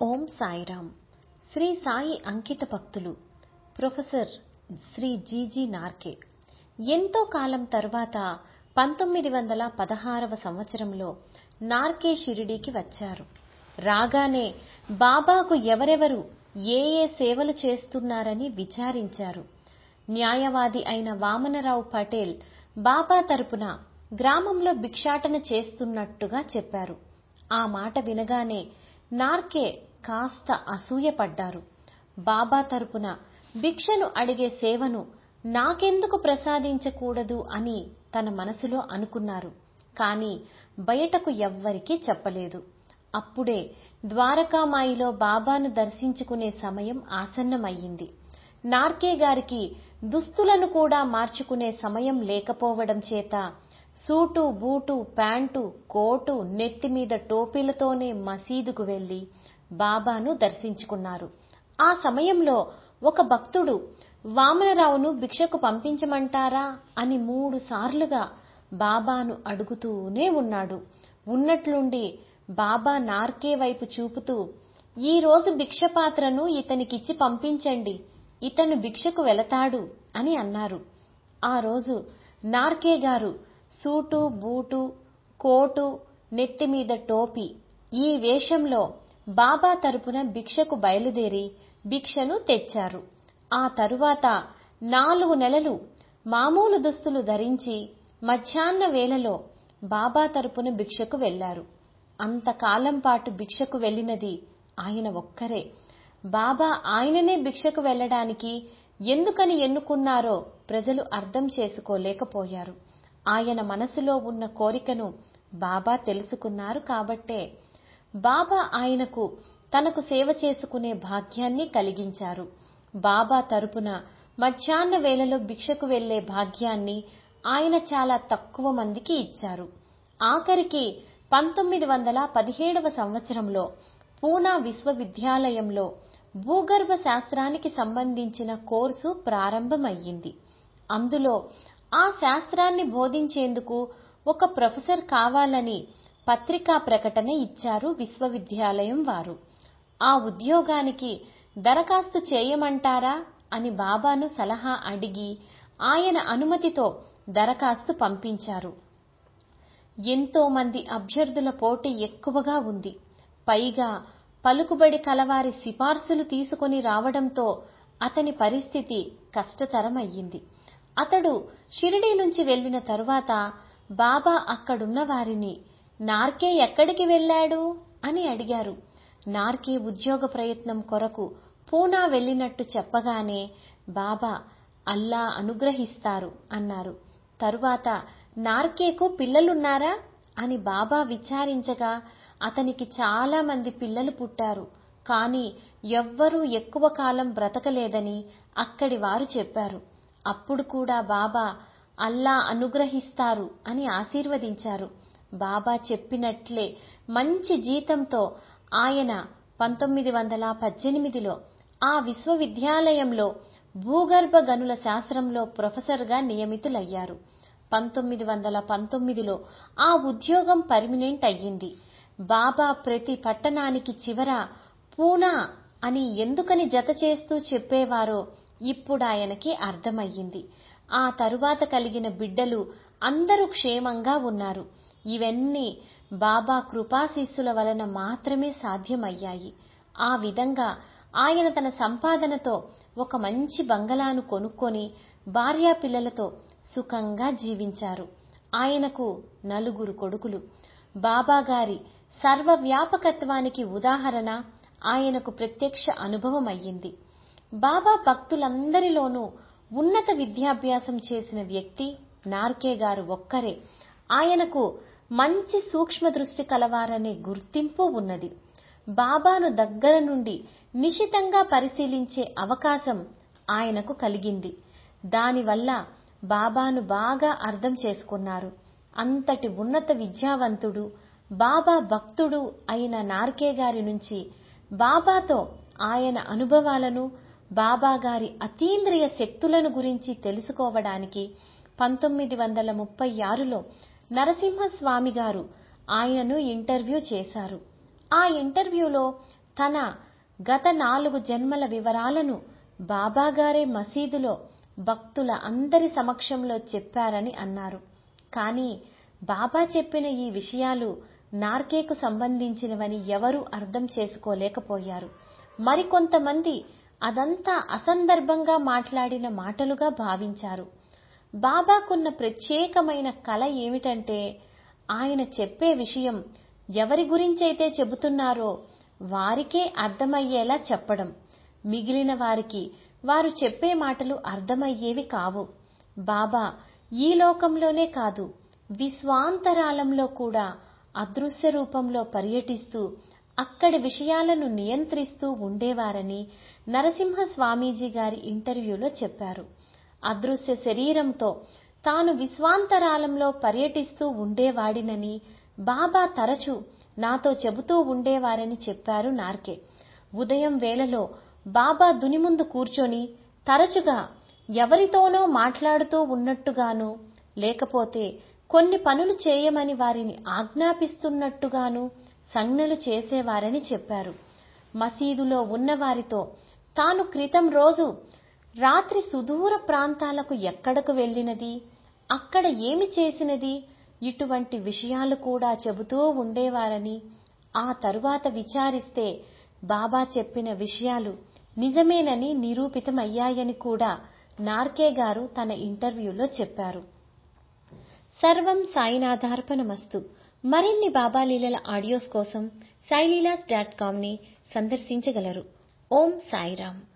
ఓం సాయిరామ్ శ్రీ సాయి అంకిత భక్తులు professor Shri GG Norgay ఎంతో కాలం తరువాత పంతొమ్మిది వందల పదహారవ సంవత్సరంలో నార్కే షిరిడీకి వచ్చారు రాగానే బాబాకు ఎవరెవరు ఏ ఏ సేవలు చేస్తున్నారని విచారించారు న్యాయవాది అయిన వామనరావు పటేల్ బాబా తరపున గ్రామంలో భిక్షాటన చేస్తున్నట్టుగా చెప్పారు ఆ మాట వినగానే నార్కే కాస్త అసూయపడ్డారు బాబా తరపున భిక్షను అడిగే సేవను నాకెందుకు ప్రసాదించకూడదు అని తన మనసులో అనుకున్నారు కానీ బయటకు ఎవ్వరికీ చెప్పలేదు అప్పుడే ద్వారకామాయిలో బాబాను దర్శించుకునే సమయం ఆసన్నమయ్యింది నార్కే గారికి దుస్తులను కూడా మార్చుకునే సమయం లేకపోవడం చేత సూటు బూటు ప్యాంటు కోటు నెత్తిమీద టోపీలతోనే మసీదుకు వెళ్లి బాబాను దర్శించుకున్నారు ఆ సమయంలో ఒక భక్తుడు వామనరావును భిక్షకు పంపించమంటారా అని మూడు సార్లుగా బాబాను అడుగుతూనే ఉన్నాడు ఉన్నట్లుండి బాబా నార్కే వైపు చూపుతూ ఈ రోజు భిక్ష పాత్రను ఇతనికిచ్చి పంపించండి ఇతను భిక్షకు వెళతాడు అని అన్నారు ఆ రోజు నార్కే గారు సూటు బూటు కోటు నెత్తిమీద టోపీ ఈ వేషంలో బాబా తరపున భిక్షకు బయలుదేరి భిక్షను తెచ్చారు ఆ తరువాత నాలుగు నెలలు మామూలు దుస్తులు ధరించి మధ్యాహ్న వేళలో బాబా తరపున భిక్షకు వెళ్లారు అంతకాలం పాటు భిక్షకు వెళ్ళినది ఆయన ఒక్కరే బాబా ఆయననే భిక్షకు వెళ్ళడానికి ఎందుకని ఎన్నుకున్నారో ప్రజలు అర్థం చేసుకోలేకపోయారు ఆయన మనసులో ఉన్న కోరికను బాబా తెలుసుకున్నారు కాబట్టే బాబా ఆయనకు తనకు సేవ చేసుకునే భాగ్యాన్ని కలిగించారు బాబా తరపున మధ్యాహ్న వేళలో భిక్షకు వెళ్లే భాగ్యాన్ని ఆయన చాలా తక్కువ మందికి ఇచ్చారు ఆఖరికి పంతొమ్మిది వందల పదిహేడవ సంవత్సరంలో పూనా విశ్వవిద్యాలయంలో భూగర్భ శాస్త్రానికి సంబంధించిన కోర్సు ప్రారంభమయ్యింది అందులో ఆ శాస్త్రాన్ని బోధించేందుకు ఒక ప్రొఫెసర్ కావాలని పత్రికా ప్రకటన ఇచ్చారు విశ్వవిద్యాలయం వారు ఆ ఉద్యోగానికి దరఖాస్తు చేయమంటారా అని బాబాను సలహా అడిగి ఆయన అనుమతితో దరఖాస్తు పంపించారు ఎంతో మంది అభ్యర్థుల పోటీ ఎక్కువగా ఉంది పైగా పలుకుబడి కలవారి సిఫార్సులు తీసుకొని రావడంతో అతని పరిస్థితి కష్టతరమయ్యింది అతడు షిరిడీ నుంచి వెళ్లిన తరువాత బాబా అక్కడున్న వారిని నార్కే ఎక్కడికి వెళ్ళాడు అని అడిగారు నార్కే ఉద్యోగ ప్రయత్నం కొరకు పూనా వెళ్ళినట్టు చెప్పగానే బాబా అల్లా అనుగ్రహిస్తారు అన్నారు తరువాత నార్కేకు పిల్లలున్నారా అని బాబా విచారించగా అతనికి చాలా మంది పిల్లలు పుట్టారు కానీ ఎవ్వరూ ఎక్కువ కాలం బ్రతకలేదని అక్కడి వారు చెప్పారు అప్పుడు కూడా బాబా అల్లా అనుగ్రహిస్తారు అని ఆశీర్వదించారు బాబా చెప్పినట్లే మంచి జీతంతో ఆయన పంతొమ్మిది వందల పద్దెనిమిదిలో ఆ విశ్వవిద్యాలయంలో భూగర్భ గనుల శాస్త్రంలో ప్రొఫెసర్గా నియమితులయ్యారు పంతొమ్మిది వందల పంతొమ్మిదిలో ఆ ఉద్యోగం పర్మినెంట్ అయ్యింది బాబా ప్రతి పట్టణానికి చివర పూనా అని ఎందుకని జత చేస్తూ చెప్పేవారో ఇప్పుడాయనకి అర్థమయ్యింది ఆ తరువాత కలిగిన బిడ్డలు అందరూ క్షేమంగా ఉన్నారు ఇవన్నీ బాబా కృపాశీస్సుల వలన మాత్రమే సాధ్యమయ్యాయి ఆ విధంగా ఆయన తన సంపాదనతో ఒక మంచి బంగళాను కొనుక్కొని భార్యాపిల్లలతో సుఖంగా జీవించారు ఆయనకు నలుగురు కొడుకులు బాబాగారి సర్వవ్యాపకత్వానికి ఉదాహరణ ఆయనకు ప్రత్యక్ష అనుభవమయ్యింది బాబా భక్తులందరిలోనూ ఉన్నత విద్యాభ్యాసం చేసిన వ్యక్తి నార్కే గారు ఒక్కరే ఆయనకు మంచి సూక్ష్మ దృష్టి కలవారనే గుర్తింపు ఉన్నది బాబాను దగ్గర నుండి నిశితంగా పరిశీలించే అవకాశం ఆయనకు కలిగింది దానివల్ల బాబాను బాగా అర్థం చేసుకున్నారు అంతటి ఉన్నత విద్యావంతుడు బాబా భక్తుడు అయిన నార్కే గారి నుంచి బాబాతో ఆయన అనుభవాలను బాబాగారి అతీంద్రియ శక్తులను గురించి తెలుసుకోవడానికి పంతొమ్మిది వందల ముప్పై ఆరులో నరసింహస్వామి గారు ఆయనను ఇంటర్వ్యూ చేశారు ఆ ఇంటర్వ్యూలో తన గత నాలుగు జన్మల వివరాలను బాబాగారే మసీదులో భక్తుల అందరి సమక్షంలో చెప్పారని అన్నారు కానీ బాబా చెప్పిన ఈ విషయాలు నార్కేకు సంబంధించినవని ఎవరూ అర్థం చేసుకోలేకపోయారు మరికొంతమంది అదంతా అసందర్భంగా మాట్లాడిన మాటలుగా భావించారు బాబాకున్న ప్రత్యేకమైన కళ ఏమిటంటే ఆయన చెప్పే విషయం ఎవరి గురించైతే చెబుతున్నారో వారికే అర్థమయ్యేలా చెప్పడం మిగిలిన వారికి వారు చెప్పే మాటలు అర్థమయ్యేవి కావు బాబా ఈ లోకంలోనే కాదు విశ్వాంతరాళంలో కూడా అదృశ్య రూపంలో పర్యటిస్తూ అక్కడి విషయాలను నియంత్రిస్తూ ఉండేవారని నరసింహ స్వామీజీ గారి ఇంటర్వ్యూలో చెప్పారు అదృశ్య శరీరంతో తాను విశ్వాంతరాళంలో పర్యటిస్తూ ఉండేవాడినని బాబా తరచూ నాతో చెబుతూ ఉండేవారని చెప్పారు నార్కే ఉదయం వేళలో బాబా దుని ముందు కూర్చొని తరచుగా ఎవరితోనో మాట్లాడుతూ ఉన్నట్టుగానూ లేకపోతే కొన్ని పనులు చేయమని వారిని ఆజ్ఞాపిస్తున్నట్టుగానూ సంజ్ఞలు చేసేవారని చెప్పారు మసీదులో ఉన్నవారితో తాను క్రితం రోజు రాత్రి సుదూర ప్రాంతాలకు ఎక్కడకు వెళ్ళినది అక్కడ ఏమి చేసినది ఇటువంటి విషయాలు కూడా చెబుతూ ఉండేవారని ఆ తరువాత విచారిస్తే బాబా చెప్పిన విషయాలు నిజమేనని నిరూపితమయ్యాయని కూడా నార్కే గారు తన ఇంటర్వ్యూలో చెప్పారు సర్వం సాయినాథార్పణమస్తు మరిన్ని బాబా లీలల ఆడియోస్ కోసం సాయిలీలాస్ డాట్ కామ్ ని సందర్శించగలరు ఓం సాయిరామ్